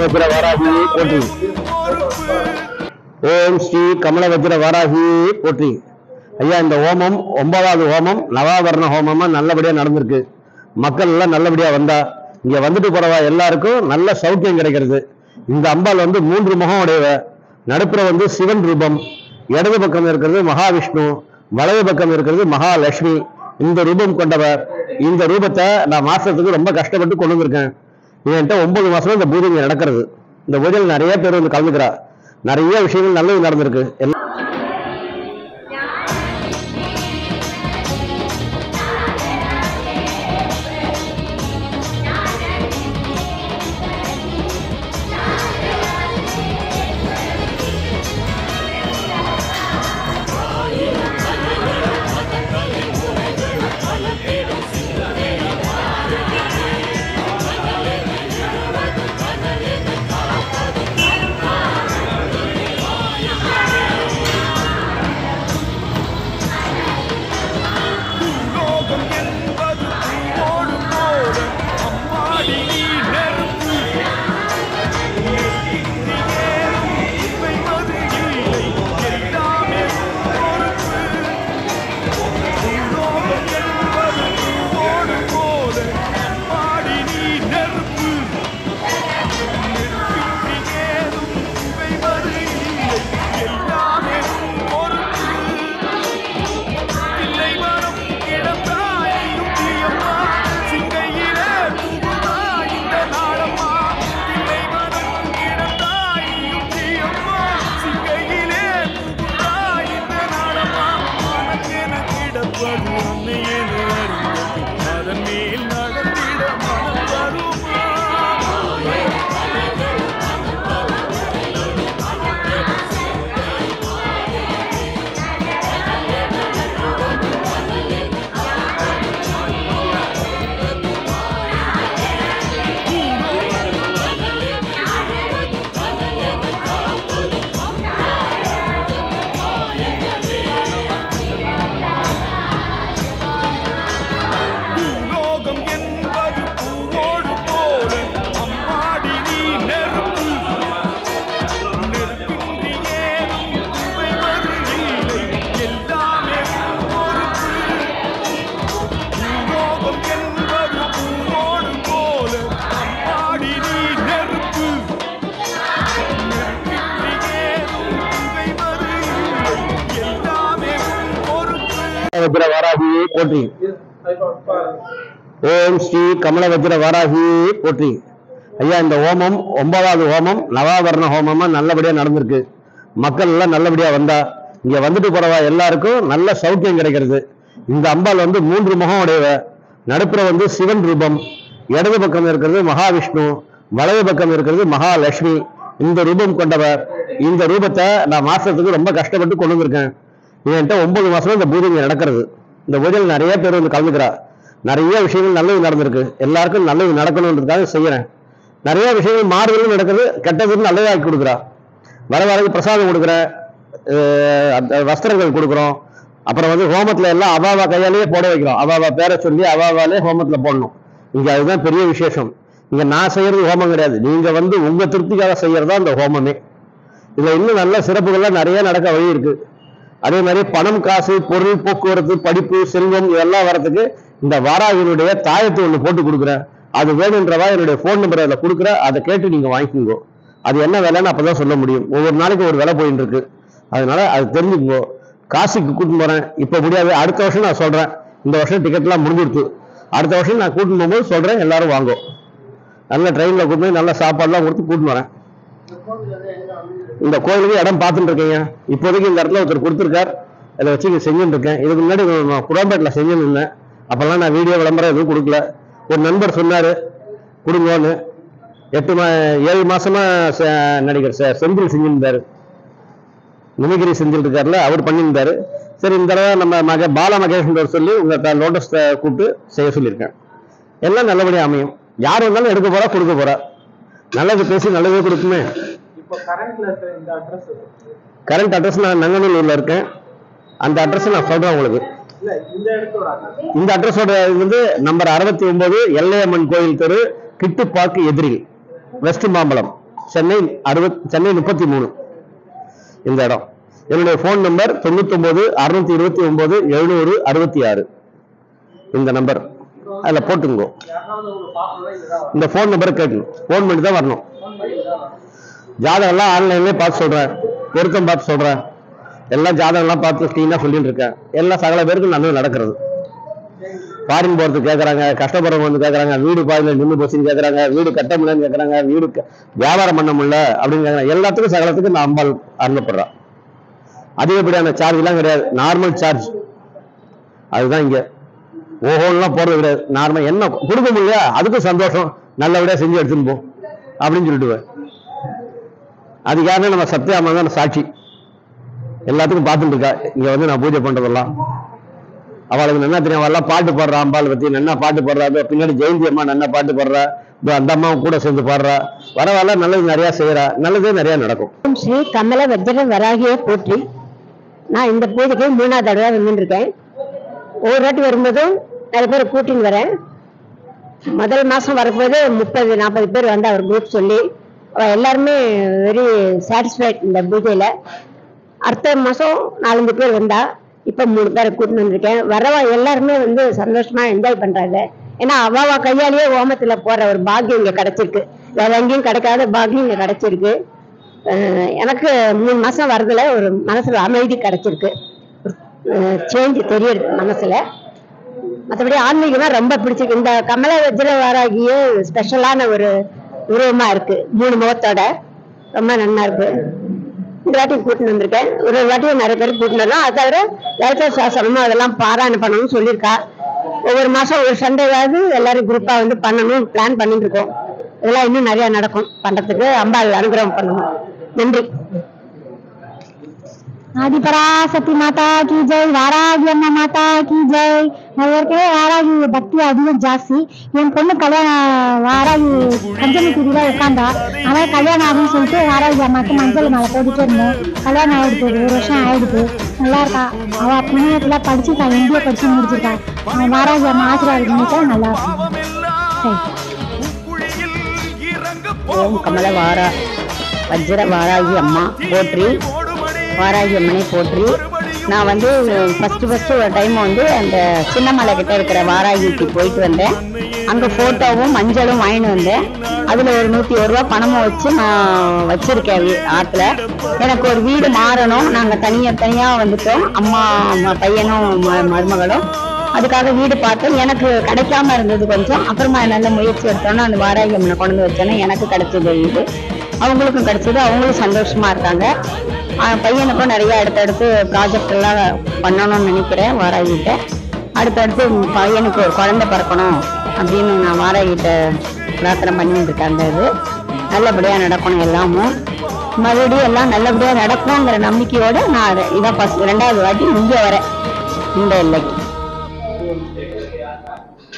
கமலவஜ்ர வாராகி போற்றி ஓம் ஸ்ரீ கமலவஜ்ர வாராகி போற்றி ஐயா இந்த ஹோமம் ஒன்பதாவது ஹோமம் நவாபரண ஹோமமா நல்லபடியா நடந்திருக்கு மக்கள் எல்லாம் நல்லபடியா வந்தா இங்க வந்துட்டு போறவா எல்லாருக்கும் நல்ல சௌக்கியம் கிடைக்கிறது இந்த அம்பாள் வந்து மூன்று முகம் உடையவ நடுப்புற வந்து சிவன் ரூபம் இடது பக்கம் இருக்கிறது மகாவிஷ்ணு வலது பக்கம் இருக்கிறது மகாலட்சுமி இந்த ரூபம் கொண்டவர் இந்த ரூபத்தை நான் மாசத்துக்கு ரொம்ப கஷ்டப்பட்டு கொண்டு வந்திருக்கேன் என்கிட்ட ஒன்பது மாசமா இந்த பூஜை இங்க நடக்கிறது இந்த பூஜையில் நிறைய பேர் வந்து கலந்துக்கிறா நிறைய விஷயங்கள் நல்லது நடந்திருக்கு எல்லாம் பூலோகம் என்பது பூவோடு போல அம்மாடி நீ நெருப்பு நெருப்பின்றி ஏறும் இசைவது இல்லை எல்லாமே பொறுப்பு பூலோகம் என்பது பூவோடு போல அம்மாடி நீ நெருப்பு நெருப்பின்றி ஏறும் இசைவது இல்லை எல்லாமே பொறுப்பு பிள்ளை மனம் கிடந்தாயும் தீயம்மா சிங்கையிலே புகுதா இந்த நாடம்மா பிள்ளை மனம் கிடந்தாயும் தீயம்மா சிங்கையிலே புகுதா இந்த நாடம்மா மனக்கென கிடப்பது அன்னை என அறிந்தது அதன் மேல் நடந்திட மனம் வருமா பூலோகம் என்பது பூவோடு போல அம்மாடி நீ நெருப்பு நெருப்பின்றி ஏதும் புகைவது இல்லை எல்லாமே பொறுப்பு பூலோகம் என்பது பூவோடு போல அம்மாடி நீ நெருப்பு நெருப்பின்றி ஏதும் புகைவது இல்லை எல்லாமே பொறுப்பு வஜ்ர வாராகி போற்றி ஓம் ஸ்ரீ கமலவஜ்ர வாராகி போற்றி ஐயா இந்த ஹோமம் ஒன்பதாவது ஹோமம் நவாபரண ஹோமமா நல்லபடியா நடந்திருக்கு மக்கள் எல்லாம் நல்லபடியா வந்தா இங்க வந்துட்டு போறவா எல்லாருக்கும் நல்ல சௌக்கியம் கிடைக்கிறது இந்த அம்பாள் வந்து மூன்று முகம் உடையவ நடுப்புற வந்து சிவன் ரூபம் இடது பக்கம் இருக்கிறது மகாவிஷ்ணு வலது பக்கம் இருக்கிறது மகாலட்சுமி இந்த ரூபம் கொண்டவர் இந்த ரூபத்தை நான் மாசத்துக்கு ரொம்ப கஷ்டப்பட்டு கொண்டு வந்திருக்கேன் என்கிட்ட ஒன்பது மாசமா இந்த பூஜை இங்க நடக்கிறது இந்த பூஜையில் நிறைய பேர் வந்து கலந்துக்கிறா நிறைய விஷயங்கள் நல்லது நடந்திருக்கு எல்லாருக்கும் நல்லது நடக்கணுன்றதுக்காக செய்யறேன் நிறைய விஷயங்கள் மாறுதலும் நடக்குது கெட்டதுன்னு நல்லதாக்கி கொடுக்குறா வர வரக்கு பிரசாதம் கொடுக்குறேன் அஹ் அந்த வஸ்திரங்கள் கொடுக்குறோம் அப்புறம் வந்து ஹோமத்துல எல்லாம் அவாவா கையாலேயே போட வைக்கிறோம் அவாவா பேரை சொல்லி அவாவாலே ஹோமத்துல போடணும் இங்க அதுதான் பெரிய விசேஷம் இங்க நான் செய்யறது ஹோமம் கிடையாது நீங்க வந்து உங்க திருப்திக்காக செய்யறதா இந்த ஹோமமே இதுல இன்னும் நல்ல சிறப்புகள்லாம் நிறைய நடக்க வழி இருக்கு அதே மாதிரி பணம் காசு பொருள் போக்குவரத்து படிப்பு செல்வம் இதெல்லாம் வரதுக்கு இந்த வாராகினுடைய தாயத்தை ஒன்று போட்டு கொடுக்குறேன் அது வேணுன்றவா என்னுடைய ஃபோன் நம்பர் அதில் கொடுக்குறேன் அதை கேட்டு நீங்க வாங்கிக்கோங்க அது என்ன விலைன்னு அப்பதான் சொல்ல முடியும் ஒவ்வொரு நாளைக்கு ஒரு விலை போயிட்டு இருக்கு அதனால அது தெரிஞ்சுக்கோ காசிக்கு கூட்டின்னு போறேன் இப்போ முடியாது அடுத்த வருஷம் நான் சொல்றேன் இந்த வருஷம் டிக்கெட்லாம் முடிஞ்சிருச்சு அடுத்த வருஷம் நான் கூட்டின்னு போகும்போது சொல்றேன் எல்லாரும் வாங்கும் நல்ல ட்ரெயினில் கூட்டிட்டு போய் நல்ல சாப்பாடுலாம் கொடுத்து கூட்டின்னு வரேன் இந்த கோயிலுக்கு இடம் பார்த்துட்டு இருக்கீங்க இப்போதைக்கு இந்த இடத்துல ஒருத்தர் கொடுத்துருக்கார் அதில் வச்சு இங்க செஞ்சுட்டு இருக்கேன் இதுக்கு முன்னாடி நான் குடம்பேட்டில் செஞ்சுன்னு இருந்தேன் அப்போல்லாம் நான் வீடியோ விளம்பரம் எதுவும் கொடுக்கல ஒரு நண்பர் சொன்னார் கொடுங்கன்னு எட்டு மா ஏழு மாசமா செ- நடிகர் செ- செந்தில் செஞ்சிருந்தாரு மிமிகிரி செஞ்சுட்டு இருக்காருல அவர் பண்ணியிருந்தாரு சரி இந்த தடவை நம்ம மக பால மகேஷ்ன்றவர் சொல்லி உங்க லோட்டஸ் கூப்பிட்டு செய்ய சொல்லியிருக்கேன் எல்லாம் நல்லபடியா அமையும் யார் வந்தாலும் எடுக்க போறா கொடுக்க போறா நல்லது பேசி நல்லதே கொடுக்குமே இப்போ கரண்ட்ல இருக்கிற இந்த அட்ரஸ் கரண்ட் அட்ரஸ் நான் நங்கநல்லூர்ல இருக்கேன் அந்த அட்ரஸ் நான் சொல்றேன் உங்களுக்கு இல்ல இந்த இடத்தோட அட்ரஸ் இந்த அட்ரஸோட இது வந்து நம்பர் அறுபத்தி ஒன்பது எல்லையம்மன் கோயில் தெரு கிட்டுப்பாக்கு எதிரில் வெஸ்ட் மாம்பலம் சென்னை அறுபத் சென்னை முப்பத்தி மூணு இந்த இடம் என்னுடைய ஃபோன் நம்பர் தொண்ணூத்தொன்பது அறுநூத்தி இருபத்தி ஒன்பது எழுநூறு அறுபத்தி ஆறு இந்த நம்பர் அதில் போட்டுங்கோ யாராவது ஒரு பார்க்கணும் இதுதான் இந்த ஃபோன் நம்பரை கேட்கணும் ஃபோன் பண்ணி தான் வரணும் ஃபோன் பண்ணி இதுதான் ஜாதகம்லாம் ஆன்லைன்லேயே பார்த்து சொல்கிறேன் பொருத்தம் பார்த்து சொல்கிறேன் எல்லாம் ஜாதகம்லாம் பார்த்து க்ளீனாக சொல்லிட்டு இருக்கேன் எல்லாம் சகல பேருக்கும் நல்லது நடக்கிறது ஃபாரின் போகிறதுக்கு கேட்குறாங்க கஷ்டப்படுறவங்க வந்து கேட்குறாங்க வீடு பாதியில் நின்று போச்சுன்னு கேட்குறாங்க வீடு கட்ட முடியலன்னு கேட்குறாங்க வீடு க- வியாபாரம் பண்ண முடியல அப்படின்னு கேட்குறாங்க எல்லாத்துக்கும் சகலத்துக்கும் நான் அம்பாள் அருளப்படுறேன் அதிகப்படியான சார்ஜ்லாம் கிடையாது நார்மல் சார்ஜ் அதுதான் இங்கே ஓஹோன்லாம் போகிறது கிடையாது நார்மல் என்ன கொடுக்க முடியல அதுக்கும் சந்தோஷம் நல்லபடியாக செஞ்சு எடுத்துன்னு போ அப்படின்னு சொல்லிடுவேன் அது காரணம் நம்ம சத்யாமா தான் சாட்சி எல்லாத்துக்கும் பார்த்துட்டு இருக்கா இங்க வந்து நான் பூஜை பண்றதெல்லாம் அவளுக்கு நல்லா தெரியும் அவெல்லாம் பாட்டு பாடுறா அம்பாள் பத்தி நல்லா பாட்டு பாடுறா இதோ பின்னாடி ஜெயந்தி அம்மா நல்லா பாட்டு பாடுறா இதோ அந்த அம்மாவும் கூட சேர்ந்து பாடுறா வர வர நல்லது நிறைய செய்யறா நல்லதே நிறைய நடக்கும் ஓம் ஸ்ரீ கமல வஜ்ர வராகிய போற்றி நான் இந்த பூஜைக்கு மூணாவது தடவை வந்துருக்கேன் ஒவ்வொரு வாட்டி வரும்போதும் நிறைய பேர் கூட்டின்னு வரேன் முதல் மாசம் வரும்போது முப்பது நாற்பது பேர் வந்து அவர் குரூப் சொல்லி அவ எல்லாருமே வெரி சாட்டிஸ்ஃபைட் இந்த பூஜையில அடுத்த மாசம் நாலஞ்சு பேர் வந்தா இப்ப மூணு பேரை கூட்டின்னு வந்திருக்கேன் வரவா எல்லாருமே வந்து சந்தோஷமா என்ஜாய் பண்றாங்க ஏன்னா அவாவா கையாலேயே ஓமத்துல போற ஒரு பாக்கியம் இங்க கிடைச்சிருக்கு வேற எங்கேயும் கிடைக்காத பாக்கியம் இங்க கிடைச்சிருக்கு அஹ் எனக்கு மூணு மாசம் வரதுல ஒரு மனசுல அமைதி கிடைச்சிருக்கு சேஞ்ச் தெரியுது மனசுல மற்றபடி ஆன்மீகம்னா ரொம்ப பிடிச்சிருக்கு இந்த கமல வஜ்ர வாராகிய ஸ்பெஷலான ஒரு உருவமா இருக்கு மூணு முகத்தோட ரொம்ப நல்லா இருக்கு இந்த வாட்டி கூட்டின்னு வந்திருக்கேன் ஒரு ஒரு வாட்டி நிறைய பேர் கூட்டின்னு வரலாம் அது தவிர லலிதா சாசனமும் அதெல்லாம் பாராயணம் பண்ணணும்னு சொல்லியிருக்கா ஒவ்வொரு மாசம் ஒரு சண்டேவாவது எல்லாரும் குரூப்பா வந்து பண்ணணும் பிளான் பண்ணிட்டு இருக்கோம் இதெல்லாம் இன்னும் நிறைய நடக்கும் பண்றதுக்கு அம்பாள் அனுகிரகம் பண்ணணும் நன்றி ஆதிபராசக்தி மாதா கி ஜெய் வாராகி அம்மா மாதா கி ஜெய் நான் ஏற்கனவே வாராகி பக்தி அதிகம் ஜாஸ்தி என் பொண்ணு கல்யாணம் வாராகி பஞ்சமி திதியில உட்காந்தா அவன் கல்யாணம் ஆகும்னு சொல்லிட்டு வாராகி அம்மாக்கு மஞ்சள் மாலை போட்டுட்டே இருந்தோம் கல்யாணம் ஆயிடுது ஒரு வருஷம் ஆயிடுது நல்லா இருக்கா அவ புண்ணியத்துல படிச்சுட்டா எம்பிஏ படிச்சு முடிச்சிருக்கா அவன் வாராகி அம்மா ஆசீர்வாதம் பண்ணிட்டா நல்லா இருக்கும் சரி குழியில் இறங்க ஓம் கமல வாரா வஜ்ர வாராகி அம்மா போற்றி வாராகி அம்மனை போற்றி நான் வந்து ஃபர்ஸ்ட் ஃபர்ஸ்ட் ஒரு டைம் வந்து அந்த சின்னமலை கிட்ட இருக்கிற வாராகிக்கு போயிட்டு வந்தேன் அங்க போட்டோவும் மஞ்சளும் வாங்கிட்டு வந்தேன் அதுல ஒரு நூத்தி ஒரு ரூபா பணமும் வச்சு நான் வச்சிருக்கேன் வீ- ஆத்துல எனக்கு ஒரு வீடு மாறணும் நாங்க தனியா தனியா வந்துட்டோம் அம்மா ம- பையனும் ம- மருமகளும் அதுக்காக வீடு பார்த்தோம் எனக்கு கிடைக்காம இருந்தது கொஞ்சம் அப்புறமா நல்ல முயற்சி எடுத்தோன்னா அந்த வாராகி அம்மனை கொண்டு வந்து வச்சோன்னே எனக்கு கிடைச்சது வீடு அவங்களுக்கும் கிடைச்சது அவங்களும் சந்தோஷமா இருக்காங்க ஆஹ் பையனுக்கும் நிறைய அடுத்தடுத்து ப்ராஜெக்ட் எல்லாம் பண்ணணும்னு நினைக்கிறேன் வாராகிட்ட அடுத்தடுத்து பையனுக்கு ஒரு குழந்தை பிறக்கணும் அப்படின்னு நான் வாராகிட்ட பிரார்த்தனை பண்ணிட்டு இருக்கேன் அந்த இது நல்லபடியா நடக்கணும் எல்லாமும் மறுபடியும் எல்லாம் நல்லபடியா நடக்குங்கிற நம்பிக்கையோட நான் இதான் ஃபர்ஸ்ட் ரெண்டாவது வாட்டி இங்கே வரேன் இந்த எல்லைக்கு